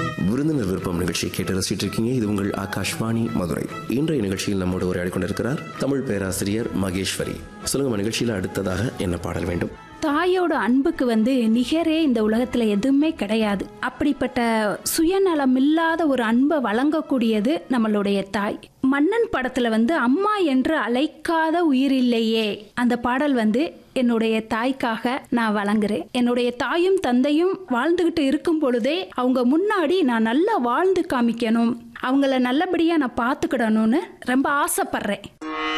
விருந்தினர் விருப்பம் நிகழ்ச்சியை கேட்டு ரசிச்சிட்டு இருக்கீங்க இது உங்கள் ஆகாஷ்வாணி மதுரை இன்றைய நிகழ்ச்சியில் நம்மோடு உரையாடி கொண்டிருக்கிறார் தமிழ் பேராசிரியர் மகேஸ்வரி சொல்லுங்க நிகழ்ச்சியில் அடுத்ததாக என்ன பாடல் வேண்டும் தாயோட அன்புக்கு வந்து நிகரே இந்த உலகத்துல எதுவுமே கிடையாது அப்படிப்பட்ட சுயநலம் இல்லாத ஒரு அன்பை வழங்கக்கூடியது நம்மளுடைய தாய் மன்னன் படத்துல வந்து அம்மா என்று அழைக்காத உயிரில்லையே அந்த பாடல் வந்து என்னுடைய தாய்க்காக நான் வழங்குறேன் என்னுடைய தாயும் தந்தையும் வாழ்ந்துகிட்டு இருக்கும் பொழுதே அவங்க முன்னாடி நான் நல்லா வாழ்ந்து காமிக்கணும் அவங்கள நல்லபடியா நான் பார்த்துக்கிடணும்னு ரொம்ப ஆசைப்படுறேன்